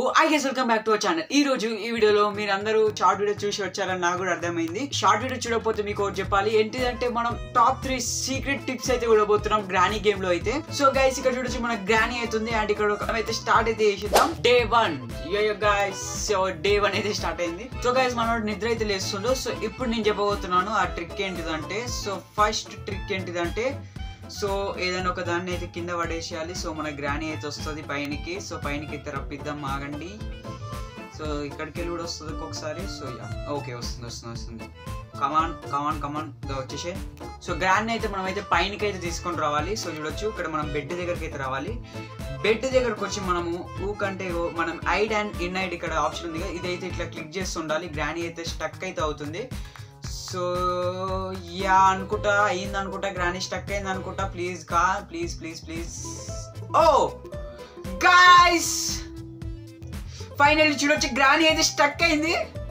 I guess welcome back to our channel ఈ రోజు ఈ వీడియోలో మీరు అందరూ షార్ట్ వీడియో చూసి వచ్చారని నాకు కూడా అర్థమైంది షార్ట్ వీడియో చూడకపోతే మీకు ఒకటి చెప్పాలి ఏంటిదంటే మనం టాప్ త్రీ సీక్రెట్ టిప్స్ అయితే చూడబోతున్నాం గ్రానీ గేమ్ లో అయితే సో గైస్ ఇక్కడ చూడొచ్చు మన గ్రానీ అవుతుంది అండ్ ఇక్కడ ఒక అయితే స్టార్ట్ అయితే చేసిద్దాం day one guys so day one అయితే స్టార్ట్ అయింది సో గైస్ మనోడు నిద్ర అయితే లేస్తుండో సో ఇప్పుడు నేను చెప్పబోతున్నాను ఆ ట్రిక్ ఏంటిదంటే సో ఫస్ట్ ట్రిక్ ఏంటిదంటే సో ఏదైనా ఒక దాన్ని అయితే కింద పడేసేయాలి సో మన గ్రానీ అయితే వస్తుంది పైనకి సో పైనకి అయితే రప్పిద్దాం ఆగండి సో ఇక్కడికి వెళ్ళి కూడా వస్తుంది ఒక్కొక్కసారి సో యా ఓకే వస్తుంది వస్తుంది వస్తుంది కమాన్ కమాన్ కమాన్ వచ్చేసే సో గ్రాండ్ అయితే మనం అయితే పైనకి అయితే తీసుకొని రావాలి సో చూడొచ్చు ఇక్కడ మనం బెడ్ దగ్గరికి అయితే రావాలి బెడ్ దగ్గరకు వచ్చి మనము ఊకంటే ఓ- మనం ఐడ్ అండ్ ఇన్ ఐడ్ ఇక్కడ ఆప్షన్ ఉంది కదా ఇదైతే ఇట్లా క్లిక్ చేసి ఉండాలి గ్రానీ అయితే స్టక్ అయితే అవుతుంది సో యా అనుకుంటా అయింది అనుకుంటా గ్రానీ స్టక్ అయింది అనుకుంటా ప్లీజ్ కా ప్లీజ్ ప్లీజ్ ప్లీజ్ ఓ గాయస్ ఫైనల్ చూడొచ్చు గ్రానీ అయితే స్టక్ అయింది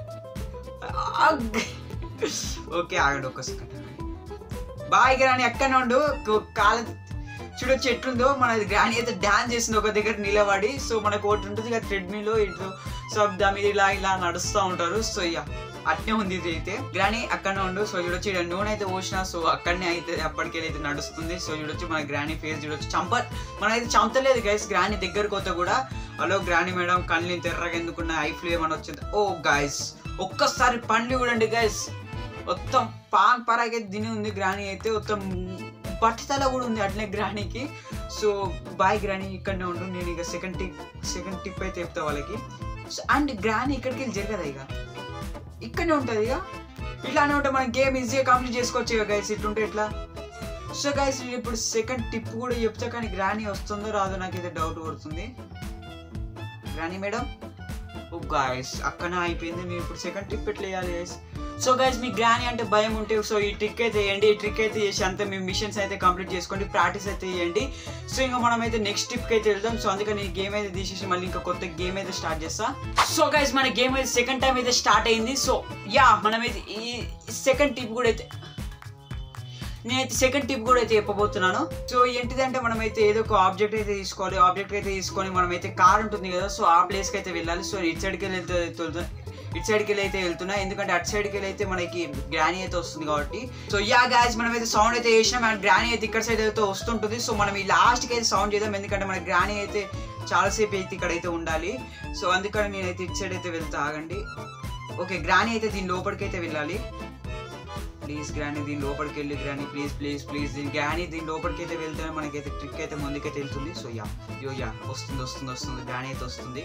ఓకే ఆగండి ఒక్క సెకండ్ బాయ్ గ్రానీ ఎక్కడనే ఉండు కు- కాల చూడొచ్చు ఎట్లుందో మన గ్రానీ అయితే డాన్స్ చేసింది ఒక దగ్గర నిలబడి సో మనకు ఒకటి ఉంటుంది కదా ట్రెడ్మిల్ ఇటు సో దాని మీద ఇలా ఇలా నడుస్తూ ఉంటారు సో ఇక అట్నే ఉంది ఇది అయితే గ్రానీ అక్కడనే ఉండు సో చూడొచ్చు ఇక్కడ నూనె అయితే పోసిన సో అక్కడనే అయితే అప్పటికెళ్ళి అయితే నడుస్తుంది సో చూడొచ్చు మన గ్రానీ ఫేస్ చూడొచ్చు చంప మనైతే చంపలేదు గైస్ గ్రానీ దగ్గరకు పోతే కూడా హలో గ్రానీ మేడం కళ్ళు తెర్రగా ఎందుకున్న ఐ ఫ్లేమ్ అని వచ్చింది ఓ గైస్ ఒక్కసారి పండ్లు చూడండి గైస్ మొత్తం పాన్ పరాగే తిని ఉంది గ్రానీ అయితే మొత్తం బట్టతల కూడా ఉంది అట్లే గ్రానీకి సో బాయ్ గ్రానీ ఇక్కడనే ఉండు నేను ఇక సెకండ్ టిప్ సెకండ్ టిప్ అయితే చెప్తా వాళ్ళకి అండ్ గ్రానీ ఇక్కడికి వెళ్ళి జరగదు ఇక ఇక్కడనే ఉంటుంది ఇక ఇట్లానే ఉంటే మనం గేమ్ ఈజీగా కంప్లీట్ చేసుకోవచ్చు ఇక గైస్ ఇట్లుంటే ఎట్లా సో గైస్ నేను ఇప్పుడు సెకండ్ టిప్ కూడా చెప్తా కానీ గ్రానీ వస్తుందో రాదో నాకైతే డౌట్ పడుతుంది గ్రానీ మేడం ఓ గాయస్ అక్కనే అయిపోయింది మేము ఇప్పుడు సెకండ్ ట్రిప్ ఎట్లా వేయాలి గైస్ సో గైస్ మీ గ్రానీ అంటే భయం ఉంటే సో ఈ ట్రిక్ అయితే వేయండి ఈ ట్రిక్ అయితే చేసి అంతా మీ మిషన్స్ అయితే కంప్లీట్ చేసుకోండి ప్రాక్టీస్ అయితే చేయండి సో ఇంకా మనం అయితే నెక్స్ట్ ట్రిప్కి అయితే వెళ్దాం సో అందుకని ఈ గేమ్ అయితే తీసేసి మళ్ళీ ఇంకా కొత్త గేమ్ అయితే స్టార్ట్ చేస్తా సో గైస్ మన గేమ్ అయితే సెకండ్ టైం అయితే స్టార్ట్ అయింది సో యా మనమైతే ఈ సెకండ్ టిప్ కూడా అయితే నేనైతే సెకండ్ టిప్ కూడా అయితే చెప్పబోతున్నాను సో ఏంటిదంటే మనమైతే ఏదో ఒక ఆబ్జెక్ట్ అయితే తీసుకోవాలి ఆబ్జెక్ట్ అయితే తీసుకొని మనమైతే కార్ ఉంటుంది కదా సో ఆ ప్లేస్కి అయితే వెళ్ళాలి సో ఇటు సైడ్కి వెళ్ళి వెళ్తే వెళ్తున్నా- ఇటు సైడ్కి వెళ్ళి అయితే వెళ్తున్నా ఎందుకంటే అటు సైడ్కి వెళ్ళి అయితే మనకి గ్రానీ అయితే వస్తుంది కాబట్టి సో యా గాయస్ మనం అయితే సౌండ్ అయితే చేసినాం అండ్ గ్రానీ అయితే ఇక్కడ సైడ్ అయితే వస్తుంటుంది సో మనం ఈ లాస్ట్కి అయితే సౌండ్ చేద్దాం ఎందుకంటే మన గ్రానీ అయితే చాలాసేపు అయితే ఇక్కడ అయితే ఉండాలి సో అందుకని నేనైతే ఇటు సైడ్ అయితే వెళ్తా ఆగండి ఓకే గ్రానీ అయితే దీని లోపలికి అయితే వెళ్ళాలి ప్లీజ్ గ్రానీ దీని లోపలికి వెళ్ళి గ్రానీ ప్లీజ్ ప్లీజ్ ప్లీజ్ దీని గ్రానీ దీని లోపలికి అయితే వెళ్తే మనకైతే ట్రిక్ అయితే ముందుకైతే వెళ్తుంది సో యా యో యా వస్తుంది వస్తుంది వస్తుంది గ్రానీ అయితే వస్తుంది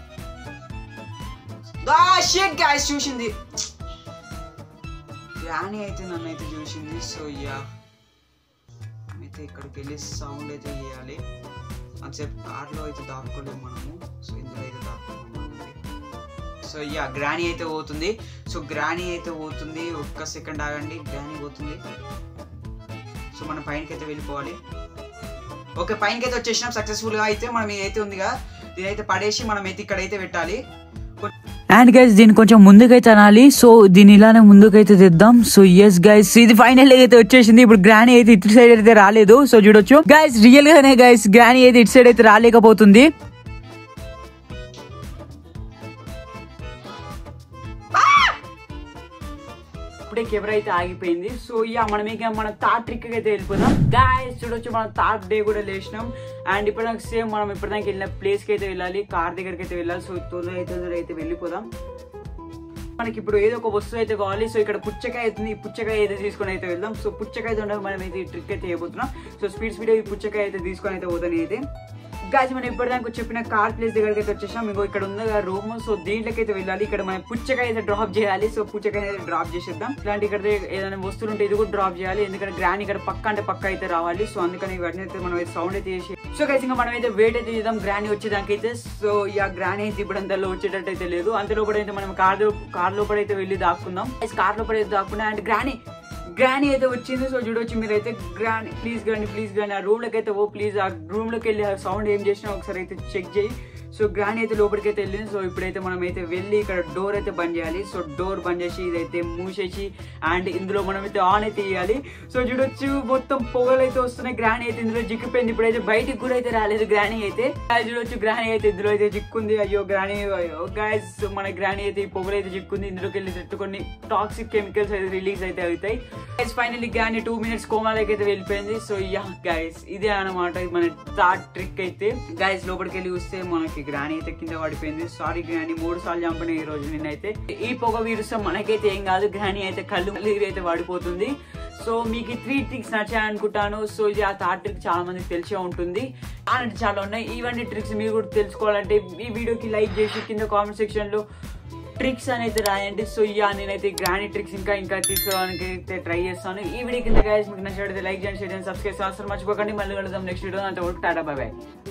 షేక్ గాయస్ చూసింది గ్రానీ అయితే నన్ను అయితే చూసింది సో యా అయితే ఇక్కడికి వెళ్ళి సౌండ్ అయితే చేయాలి అంతసేపు కార్లో అయితే దాక్కోలేము మనము సో ఇందులో అయితే దాక్కున్నాము సో యా గ్రానీ అయితే పోతుంది సో గ్రానీ అయితే పోతుంది ఒక్క సెకండ్ ఆగండి గ్రానీ పోతుంది సో మనం పైనకి అయితే వెళ్ళిపోవాలి ఓకే పైనకి అయితే వచ్చేసినాం సక్సెస్ఫుల్గా అయితే మనం ఇదైతే ఉందిగా ఇదైతే పడేసి మనం అయితే ఇక్కడైతే పెట్టాలి అండ్ గైస్ దీన్ని కొంచెం ముందుకైతే అనాలి సో దీన్ని ఇలానే ముందుకైతే తెద్దాం సో ఎస్ గైస్ ఇది ఫైనల్ అయితే వచ్చేసింది ఇప్పుడు గ్రానీ అయితే ఇటు సైడ్ అయితే రాలేదు సో చూడొచ్చు గైస్ రియల్ గానే గైస్ గ్రానీ అయితే ఇటు సైడ్ అయితే రాలేకపోతుంది ఇప్పుడే కెమెరా అయితే ఆగిపోయింది సో యా మనం ఇక మన థర్డ్ ట్రిక్ అయితే వెళ్ళిపోదాం గాయస్ చూడొచ్చు మనం థర్డ్ డే కూడా లేచినాం అండ్ ఇప్పుడు నాకు సేమ్ మనం ఇప్పటిదాకా వెళ్ళిన ప్లేస్కి అయితే వెళ్ళాలి కార్ దగ్గరికి అయితే వెళ్ళాలి సో తొందర అయితే తొందర అయితే వెళ్ళిపోదాం మనకి ఇప్పుడు ఏదో ఒక వస్తువు అయితే కావాలి సో ఇక్కడ పుచ్చకాయ అవుతుంది ఈ పుచ్చకాయ అయితే తీసుకొని అయితే వెళ్దాం సో పుచ్చకాయ ఉండగా మనం అయితే ఈ ట్రిక్ అయితే చేయబోతున్నాం సో స్పీడ్ స్పీడ్ ఈ పుచ్చకాయ అయితే తీసుకొని అయితే పోతాను అయితే గాజు మనం ఇప్పటిదాకా చెప్పిన కార్ ప్లేస్ దగ్గరికి అయితే వచ్చేసాం ఇంకో ఇక్కడ ఉంది రూమ్ సో దీంట్లోకి అయితే వెళ్ళాలి ఇక్కడ మనం పుచ్చకాయ అయితే డ్రాప్ చేయాలి సో పుచ్చకాయ అయితే డ్రాప్ చేసేద్దాం ఇలాంటి ఇక్కడ ఏదైనా వస్తువులు ఉంటే ఇది కూడా డ్రాప్ చేయాలి ఎందుకంటే గ్రాని ఇక్కడ పక్క అంటే పక్క అయితే రావాలి సో అందుకని ఇవన్నీ అయితే మనం అయితే సౌండ్ అయితే చేసి సో గైస్ ఇంకా మనం అయితే వెయిట్ అయితే చేద్దాం గ్రాని వచ్చేదానికి అయితే సో ఇక గ్రాని అయితే ఇప్పుడు అంతలో వచ్చేటట్టు అయితే లేదు అంత లోపల అయితే మనం కార్ కార్ లోపల అయితే వెళ్ళి దాక్కుందాం కార్ లోపల అయితే దాక్కున్నా అండ్ గ్రాని గ్రానీ అయితే వచ్చింది సో చూడొచ్చు మీరైతే Granny please Granny please Granny ఆ రూమ్ లోకి అయితే ఓ ప్లీజ్ ఆ రూమ్ లోకి వెళ్ళి ఆ సౌండ్ ఏం చేసినా ఒకసారి అయితే చెక్ చేయి సో గ్రాండ్ అయితే లోపలికి అయితే వెళ్ళింది సో ఇప్పుడైతే మనం అయితే వెళ్ళి ఇక్కడ డోర్ అయితే బంద్ చేయాలి సో డోర్ బంద్ చేసి ఇదైతే మూసేసి అండ్ ఇందులో మనం అయితే ఆన్ అయితే ఇవ్వాలి సో చూడొచ్చు మొత్తం పొగలు అయితే వస్తున్నాయి గ్రాండ్ అయితే ఇందులో జిక్కిపోయింది ఇప్పుడైతే బయటికి కూడా అయితే రాలేదు గ్రానీ అయితే Guys, చూడొచ్చు గ్రానీ అయితే ఇందులో అయితే చిక్కుంది అయ్యో గ్రానీ గాయస్ మన గ్రానీ అయితే ఈ పొగలు అయితే చిక్కుంది ఇందులోకి వెళ్ళి చెట్టు కొన్ని టాక్సిక్ కెమికల్స్ అయితే రిలీజ్ అయితే అవుతాయి guys finally Granny two minutes కోమాలకి అయితే వెళ్ళిపోయింది సో యా గైస్ ఇదే అనమాట ఇది మన థర్డ్ ట్రిక్ అయితే గైస్ లోపలికి వెళ్ళి చూస్తే మనకి గ్రానీ అయితే కింద పడిపోయింది సారీ గ్రానీ మూడు సార్లు చంపిన ఈ రోజు నిన్నైతే ఈ పొగ వీరుస్తే మనకైతే ఏం కాదు గ్రానీ అయితే కళ్ళు మళ్ళీ అయితే పడిపోతుంది సో మీకు ఈ త్రీ ట్రిక్స్ నచ్చాయి అనుకుంటాను సో ఇది ఆ థర్డ్ ట్రిక్ చాలా మందికి తెలిసే ఉంటుంది అలాంటి చాలా ఉన్నాయి ఇవన్నీ ట్రిక్స్ మీరు కూడా తెలుసుకోవాలంటే ఈ వీడియోకి లైక్ చేసి కింద కామెంట్ సెక్షన్ లో ట్రిక్స్ అనేది రాయండి సో ఇయా నేనైతే గ్రాండ్ ట్రిక్స్ ఇంకా ఇంకా తీసుకోవడానికి అయితే ట్రై చేస్తాను ఈ వీడియో కింద guys మీకు నచ్చినట్లయితే లైక్ చేయండి షేర్ చేయండి సబ్స్క్రైబ్ చేస్తాను మర్చిపోకండి మళ్ళీ కలుద్దాం నెక్స్ట్ వీడియో అంతవరకు టాటా బాయ్ బాయ్